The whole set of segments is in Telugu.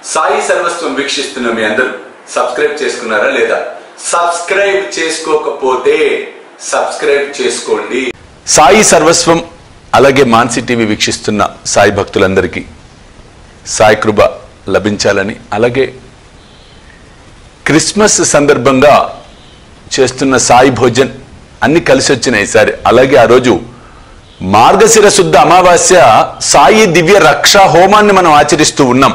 సాయి సర్వస్వం వీక్షిస్తున్న మీ అందరూ సబ్స్క్రైబ్ చేసుకున్నారా లేదా సబ్స్క్రైబ్ చేసుకోకపోతే సబ్స్క్రైబ్ చేసుకోండి సాయి సర్వస్వం అలాగే మాన్సి టీవీ వీక్షిస్తున్న సాయి భక్తులందరికీ సాయి కృప లభించాలని అలాగే క్రిస్మస్ సందర్భంగా చేస్తున్న సాయి భోజన్ అన్ని కలిసి వచ్చినాయి ఈసారి అలాగే ఆ రోజు మార్గశిర శుద్ధ అమావాస్య సాయి దివ్య రక్ష హోమాన్ని మనం ఆచరిస్తూ ఉన్నాం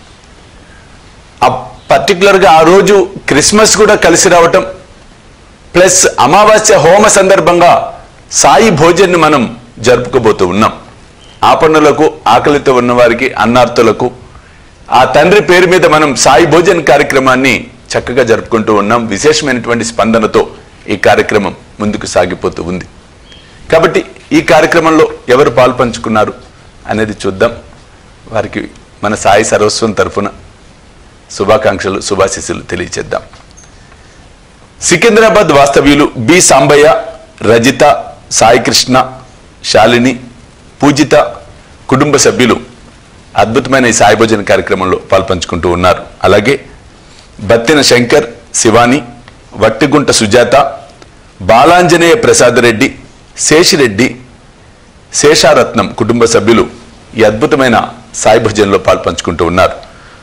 ఆ పర్టికులర్గా ఆ రోజు క్రిస్మస్ కూడా కలిసి రావటం ప్లస్ అమావాస్య హోమ సందర్భంగా సాయి భోజన్ని మనం జరుపుకోబోతూ ఉన్నాం ఆపన్నులకు ఆకలితో ఉన్నవారికి అన్నార్థులకు ఆ తండ్రి పేరు మీద మనం సాయి భోజన్ కార్యక్రమాన్ని చక్కగా జరుపుకుంటూ ఉన్నాం విశేషమైనటువంటి స్పందనతో ఈ కార్యక్రమం ముందుకు సాగిపోతూ ఉంది కాబట్టి ఈ కార్యక్రమంలో ఎవరు పాల్పంచుకున్నారు అనేది చూద్దాం వారికి మన సాయి సర్వస్వం తరఫున శుభాకాంక్షలు శుభాశీస్సులు తెలియచేద్దాం సికింద్రాబాద్ వాస్తవ్యులు బి సాంబయ్య రజిత సాయికృష్ణ శాలిని పూజిత కుటుంబ సభ్యులు అద్భుతమైన ఈ సాయి భోజన కార్యక్రమంలో పాల్పంచుకుంటూ ఉన్నారు అలాగే బత్తిన శంకర్ శివాని వట్టిగుంట సుజాత బాలాంజనేయ ప్రసాద్ రెడ్డి శేషిరెడ్డి శేషారత్నం కుటుంబ సభ్యులు ఈ అద్భుతమైన సాయి భజన్లో పాల్పంచుకుంటూ ఉన్నారు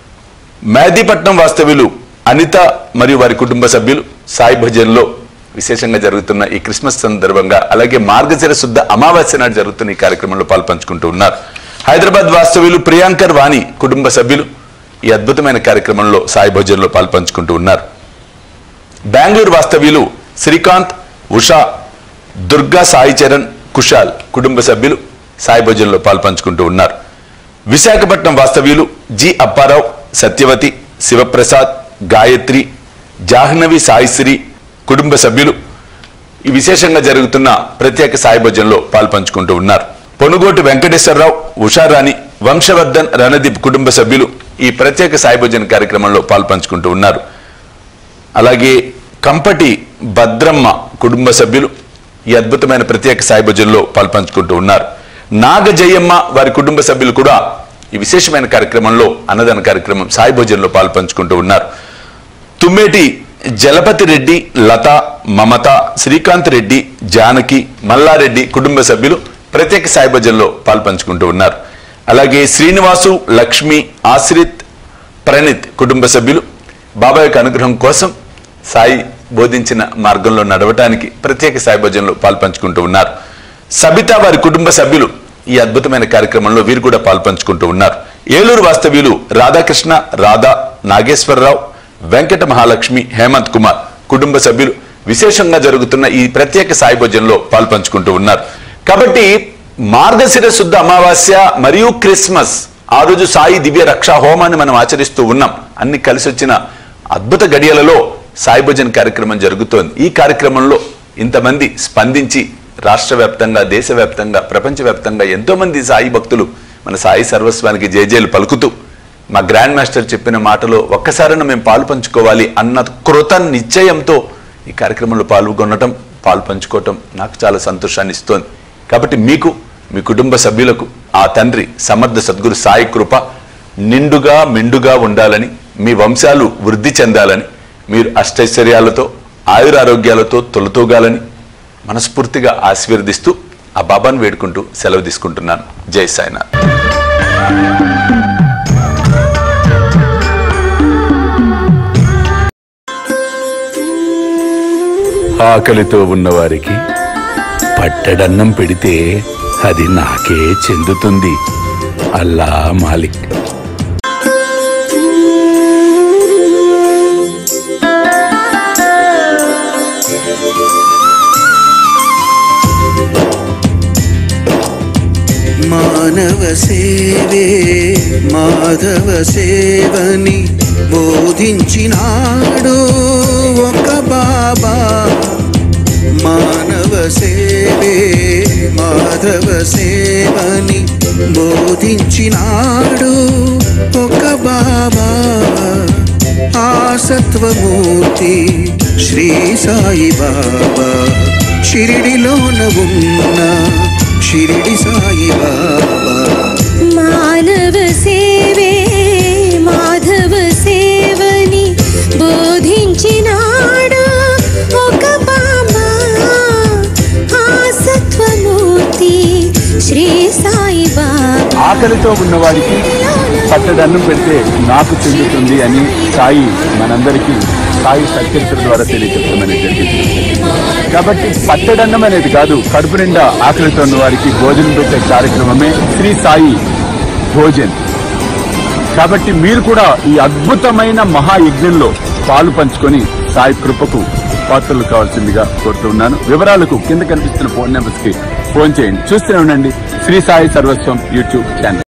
మేదీపట్నం వాస్తవ్యులు అనిత మరియు వారి కుటుంబ సభ్యులు సాయి భజన్లో విశేషంగా జరుగుతున్న ఈ క్రిస్మస్ సందర్భంగా అలాగే మార్గశిర శుద్ధ అమావాస్య నాడు జరుగుతున్న ఈ కార్యక్రమంలో పాల్పంచుకుంటూ ఉన్నారు హైదరాబాద్ వాస్తవ్యులు ప్రియాంకర్ వాణి కుటుంబ సభ్యులు ఈ అద్భుతమైన కార్యక్రమంలో సాయి భోజన్లో పాల్పంచుకుంటూ ఉన్నారు బెంగళూరు వాస్తవ్యులు శ్రీకాంత్ ఉషా దుర్గా సాయి చరణ్ కుషాల్ కుటుంబ సభ్యులు సాయి భోజన్లో పాల్పంచుకుంటూ ఉన్నారు విశాఖపట్నం వాస్తవ్యులు జి అప్పారావు సత్యవతి శివప్రసాద్ గాయత్రి జాహ్నవి సాయిశ్రీ కుటుంబ సభ్యులు ఈ విశేషంగా జరుగుతున్న ప్రత్యేక సాయి భోజనంలో పాల్పంచుకుంటూ ఉన్నారు పొనుగోటి వెంకటేశ్వరరావు ఉషారాణి వంశవర్ధన్ రణదీప్ కుటుంబ సభ్యులు ఈ ప్రత్యేక సాయి భోజన కార్యక్రమంలో పాల్పంచుకుంటూ ఉన్నారు అలాగే కంపటి భద్రమ్మ కుటుంబ సభ్యులు ఈ అద్భుతమైన ప్రత్యేక సాయి భోజనంలో పాల్పంచుకుంటూ ఉన్నారు నాగ జయమ్మ వారి కుటుంబ సభ్యులు కూడా ఈ విశేషమైన కార్యక్రమంలో అన్నదాన కార్యక్రమం సాయి భోజనంలో పాల్పంచుకుంటూ ఉన్నారు తుమ్మేటి జలపతి రెడ్డి లత మమత శ్రీకాంత్ రెడ్డి జానకి మల్లారెడ్డి కుటుంబ సభ్యులు ప్రత్యేక సాయి భజన్లో పాల్పంచుకుంటూ ఉన్నారు అలాగే శ్రీనివాసు లక్ష్మి ఆశ్రిత్ ప్రణీత్ కుటుంబ సభ్యులు బాబా యొక్క అనుగ్రహం కోసం సాయి బోధించిన మార్గంలో నడవటానికి ప్రత్యేక సాయి భజన్లో పాల్పంచుకుంటూ ఉన్నారు సబితా వారి కుటుంబ సభ్యులు ఈ అద్భుతమైన కార్యక్రమంలో వీరు కూడా పాల్పంచుకుంటూ ఉన్నారు ఏలూరు వాస్తవ్యులు రాధాకృష్ణ రాధా నాగేశ్వరరావు వెంకట మహాలక్ష్మి హేమంత్ కుమార్ కుటుంబ సభ్యులు విశేషంగా జరుగుతున్న ఈ ప్రత్యేక సాయి భోజనంలో పాల్పంచుకుంటూ ఉన్నారు కాబట్టి మార్గశిర శుద్ధ అమావాస్య మరియు క్రిస్మస్ ఆ రోజు సాయి దివ్య రక్షా హోమాన్ని మనం ఆచరిస్తూ ఉన్నాం అన్ని కలిసి వచ్చిన అద్భుత గడియలలో సాయి భోజన్ కార్యక్రమం జరుగుతోంది ఈ కార్యక్రమంలో ఇంతమంది స్పందించి రాష్ట్ర వ్యాప్తంగా దేశవ్యాప్తంగా ప్రపంచవ్యాప్తంగా ఎంతో మంది సాయి భక్తులు మన సాయి సర్వస్వానికి జేజేలు పలుకుతూ మా గ్రాండ్ మాస్టర్ చెప్పిన మాటలో ఒక్కసారైనా మేము పాలు పంచుకోవాలి అన్న కృత నిశ్చయంతో ఈ కార్యక్రమంలో పాల్గొనటం పాలు పంచుకోవటం నాకు చాలా సంతోషాన్ని ఇస్తోంది కాబట్టి మీకు మీ కుటుంబ సభ్యులకు ఆ తండ్రి సమర్థ సద్గురు సాయి కృప నిండుగా మెండుగా ఉండాలని మీ వంశాలు వృద్ధి చెందాలని మీరు అష్టైశ్వర్యాలతో ఆయురారోగ్యాలతో తొలతూగాలని మనస్ఫూర్తిగా ఆశీర్వదిస్తూ ఆ బాబాను వేడుకుంటూ సెలవు తీసుకుంటున్నాను జై సాయినాథ్ ఆకలితో ఉన్నవారికి పట్టడన్నం పెడితే అది నాకే చెందుతుంది అల్లా మాలిక్ మానవ సేవే మాధవ సేవని బోధించినాడు ఒక బాబా మానవ సేవే మాధవ సేవని బోధించినాడు ఒక బాబా ఆ సత్వమూర్తి శ్రీ సాయి బాబా షిరిడిలోన ఉన్న షిరిడి సాయి బాబా మానవ సేవే మాధవ ఆకలితో ఉన్నవాడికి పట్టడన్నం పెడితే నాకు చెందుతుంది అని సాయి మనందరికీ సాయి సత్యచర ద్వారా తెలియజెప్పడం జరిగింది కాబట్టి పట్టడన్నం అనేది కాదు కడుపు నిండా ఆకలితో ఉన్న వారికి భోజనం పెట్టే కార్యక్రమమే శ్రీ సాయి భోజన్ కాబట్టి మీరు కూడా ఈ అద్భుతమైన మహాయజ్ఞంలో పాలు పంచుకొని సాయి కృపకు పాత్రలు కావాల్సిందిగా కోరుతున్నాను వివరాలకు కింద కనిపిస్తున్న ఫోన్ నెంబర్స్ కి ఫోన్ చేయండి చూస్తూనే ఉండండి శ్రీ సాయి సర్వస్వం యూట్యూబ్ ఛానల్